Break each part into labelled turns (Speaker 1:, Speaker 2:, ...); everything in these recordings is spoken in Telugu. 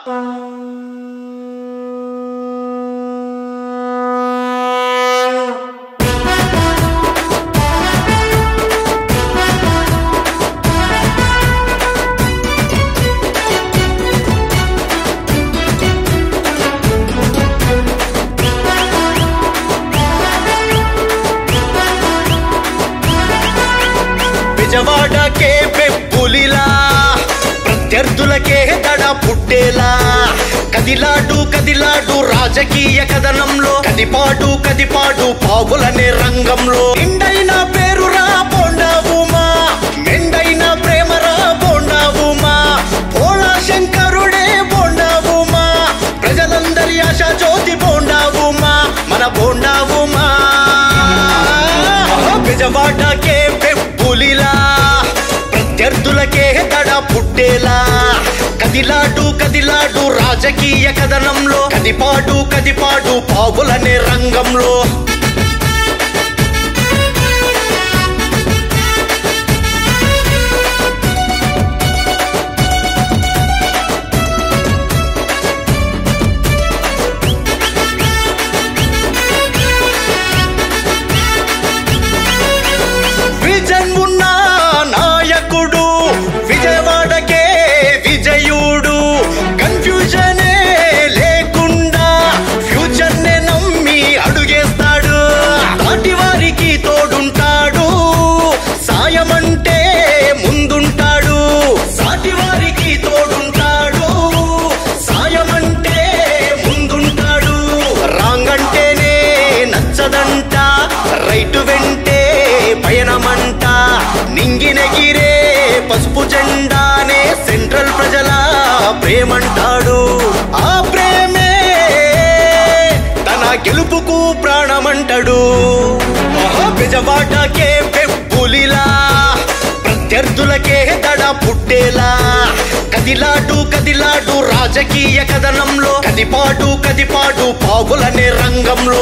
Speaker 1: బెజవాడకే పెప్పులిలా ప్రత్యర్థులకే దడ పుట్టేలా కదిలాడు కదిలాడు రాజకీయ కథనంలో కదిపాడు కదిపాడు పావులనే రంగంలో నిండైన పేరురా బోండావుమా మెండైన ప్రేమరా బోండావుమా భోళా శంకరుడే బోండావుమా ప్రజలందరి ఆశ జ్యోతి బోండావుమా మన బోండావుమా బెజవాడకే పెప్పులిలా ప్రత్యర్థులకే దడ పుట్టేలా కదిలాడు కదిలాడు రాజకీయ కథనంలో కదిపాడు కదిపాడు పావులనే రంగంలో విజన్ ఉన్న నాయకుడు విజయవాడకే విజయుడు కన్ఫ్యూజనే లేకుండా ఫ్యూచర్ నే నమ్మి అడుగేస్తాడు దాటి వారికి తోడుంటాడు సాయమంటే ముందుంటాడు సాటి వారికి తోడుంటాడు సాయమంటే ముందుంటాడు రాంగ్ అంటేనే నచ్చదంట రైట్ వెంటే పయనమంట నింగినగిరే పసుపు జెండానే సెంట్రల్ ప్రజల ప్రేమంటాడు ఆ ప్రేమే తన గెలుపుకు ప్రాణమంటాడు మహా బెజవాడకే పెప్పులిలా ప్రత్యర్థులకే దడ పుట్టేలా కదిలాడు కదిలాడు రాజకీయ కథనంలో కదిపాడు కదిపాడు పావులనే రంగంలో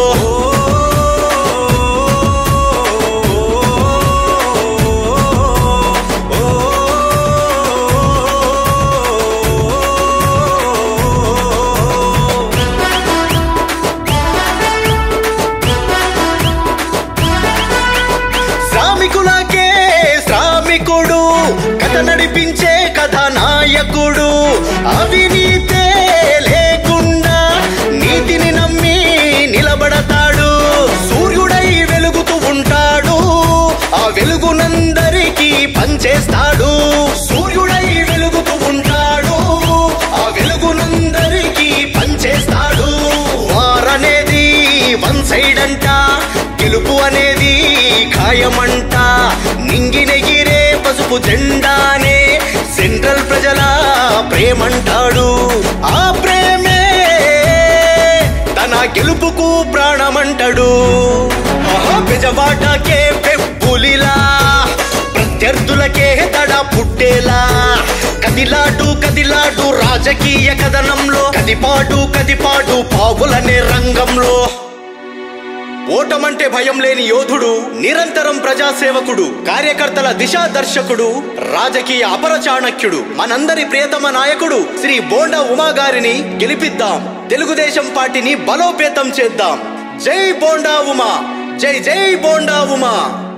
Speaker 1: శ్రామికులకే శ్రామికుడు కథ నడిపించే కథానాయకుడు అవినీతే లేకుండా నీతిని నమ్మి నిలబడతాడు సూర్యుడై వెలుగుతూ ఉంటాడు ఆ వెలుగునందరికీ పంచేస్తాడు సూర్యుడై వెలుగుతూ ఉంటాడు ఆ వెలుగునందరికీ పంచేస్తాడు వారనేది వన్ సైడ్ అంట గెలుపు అనేది ఖాయమంట నింగినెగిరే పసుపు జెండానే సెంట్రల్ ప్రజల ప్రేమంటాడు ఆ ప్రేమే తన గెలుపుకు ప్రాణమంటాడు మహా బెజవాడకే పెప్పులిలా ప్రత్యర్థులకే దడ పుట్టేలా కదిలాడు కదిలాడు రాజకీయ కథనంలో కదిపాడు కదిపాడు పావులనే రంగంలో ఓటమంటే భయం లేని యోధుడు నిరంతరం ప్రజాసేవకుడు కార్యకర్తల దిశాదర్శకుడు రాజకీయ అపర చాణక్యుడు మనందరి ప్రియతమ నాయకుడు శ్రీ బోండా ఉమా గారిని గెలిపిద్దాం తెలుగుదేశం పార్టీని బలోపేతం చేద్దాం జై బోండా ఉమా జై జై బోండా ఉమా